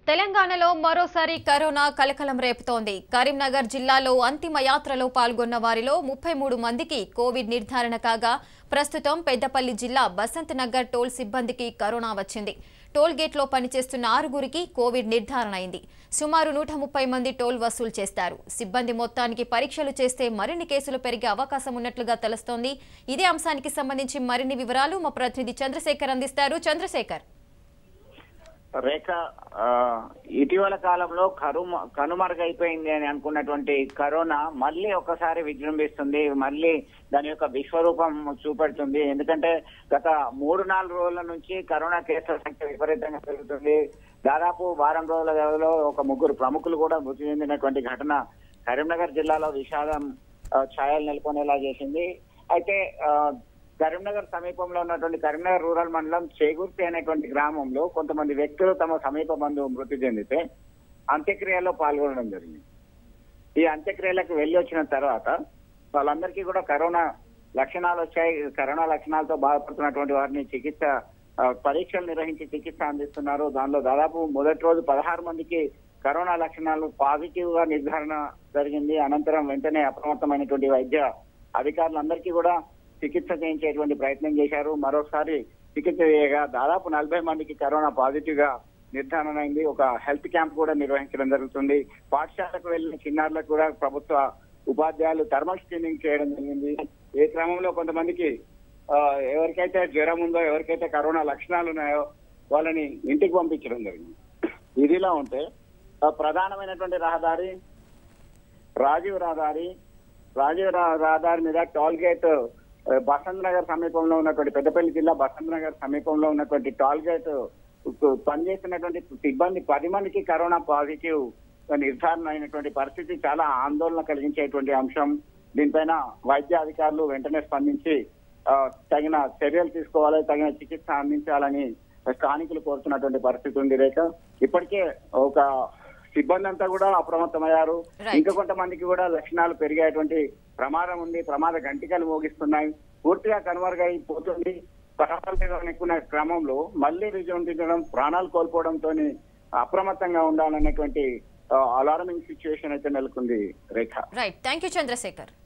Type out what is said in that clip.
తెలంగాణలో మరోసారి కరోనా కలకలం రేపుతోంది కరీంనగర్ జిల్లాలో అంతిమ యాత్రలో పాల్గొన్న వారిలో ముప్పై మూడు మందికి కోవిడ్ నిర్ధారణ కాగా ప్రస్తుతం పెద్దపల్లి జిల్లా బసంత్ నగర్ టోల్ సిబ్బందికి కరోనా వచ్చింది టోల్ గేట్లో పనిచేస్తున్న ఆరుగురికి కోవిడ్ నిర్ధారణ అయింది సుమారు నూట ముప్పై మంది టోల్ వసూలు చేస్తారు సిబ్బంది మొత్తానికి పరీక్షలు చేస్తే మరిన్ని కేసులు పెరిగే అవకాశం ఉన్నట్లుగా తెలుస్తోంది ఇదే అంశానికి సంబంధించి మరిన్ని వివరాలు మా ప్రతినిధి చంద్రశేఖర్ అందిస్తారు చంద్రశేఖర్ రేఖ ఆ, ఇటీవల కాలంలో కరుమ కనుమరుగైపోయింది అని అనుకున్నటువంటి కరోనా మళ్ళీ ఒకసారి విజృంభిస్తుంది మళ్ళీ దాని యొక్క విశ్వరూపం చూపెడుతుంది ఎందుకంటే గత మూడు నాలుగు రోజుల నుంచి కరోనా కేసుల సంఖ్య విపరీతంగా పెరుగుతుంది దాదాపు వారం రోజుల వ్యవధిలో ఒక ముగ్గురు ప్రముఖులు కూడా మృతి చెందినటువంటి ఘటన కరీంనగర్ జిల్లాలో విషాదం ఆ, ఛాయలు నెలకొనేలా చేసింది అయితే ఆ, కరీంనగర్ సమీపంలో ఉన్నటువంటి కరీంనగర్ రూరల్ మండలం చేగుర్తి అనేటువంటి గ్రామంలో కొంతమంది వ్యక్తులు తమ సమీప బంధువు మృతి చెందితే అంత్యక్రియల్లో పాల్గొనడం జరిగింది ఈ అంత్యక్రియలకు వెళ్ళి వచ్చిన తర్వాత వాళ్ళందరికీ కూడా కరోనా లక్షణాలు వచ్చాయి కరోనా లక్షణాలతో బాధపడుతున్నటువంటి వారిని చికిత్స ఆ, పరీక్షలు నిర్వహించి చికిత్స అందిస్తున్నారు దానిలో దాదాపు మొదటి రోజు పదహారు మందికి కరోనా లక్షణాలు పాజిటివ్ గా నిర్ధారణ జరిగింది అనంతరం వెంటనే అప్రమత్తమైనటువంటి వైద్య అధికారులందరికీ కూడా చికిత్స చేయించేటువంటి ప్రయత్నం చేశారు మరోసారి చికిత్స చేయగా దాదాపు నలభై మందికి కరోనా పాజిటివ్ గా నిర్ధారణ అయింది ఒక హెల్త్ క్యాంప్ కూడా నిర్వహించడం జరుగుతుంది పాఠశాలకు వెళ్ళిన చిన్నారులకు కూడా ప్రభుత్వ ఉపాధ్యాయులు థర్మల్ స్క్రీనింగ్ చేయడం జరిగింది ఈ క్రమంలో కొంతమందికి ఆ, ఎవరికైతే జ్వరం ఉందో ఎవరికైతే కరోనా లక్షణాలు ఉన్నాయో వాళ్ళని ఇంటికి పంపించడం జరిగింది ఇదిలా ఉంటే ఆ, ప్రధానమైనటువంటి రహదారి రాజీవ్ రహదారి రాజీవ్ రా- రహదారి మీద టోల్ గేట్ ఆ, బసంత్ నగర్ సమీపంలో ఉన్నటువంటి పెద్దపల్లి జిల్లా బసంత్ నగర్ సమీపంలో ఉన్నటువంటి టోల్ గేట్ కు పనిచేస్తున్నటువంటి సిబ్బంది పది మందికి కరోనా పాజిటివ్ నిర్ధారణ అయినటువంటి పరిస్థితి చాలా ఆందోళన కలిగించేటువంటి అంశం దీనిపైన వైద్య అధికారులు వెంటనే స్పందించి ఆ, తగిన చర్యలు తీసుకోవాలి తగిన చికిత్స అందించాలని స్థానికులు కోరుతున్నటువంటి పరిస్థితి ఉంది రేఖ ఇప్పటికే ఒక సిబ్బంది అంతా కూడా అప్రమత్తమయ్యారు Right. ఇంకా కొంతమందికి కూడా లక్షణాలు పెరిగేటువంటి ప్రమాదం ఉంది ప్రమాద గంటికలు మోగిస్తున్నాయి పూర్తిగా కనుమరుగైపోతుంది పరమాల క్రమంలో మళ్ళీ విజృంభించడం ప్రాణాలు కోల్పోవడంతో అప్రమత్తంగా ఉండాలనేటువంటి అలారమింగ్ సిచ్యువేషన్ అయితే నెలకొంది Rekha right thank you Chandrasekhar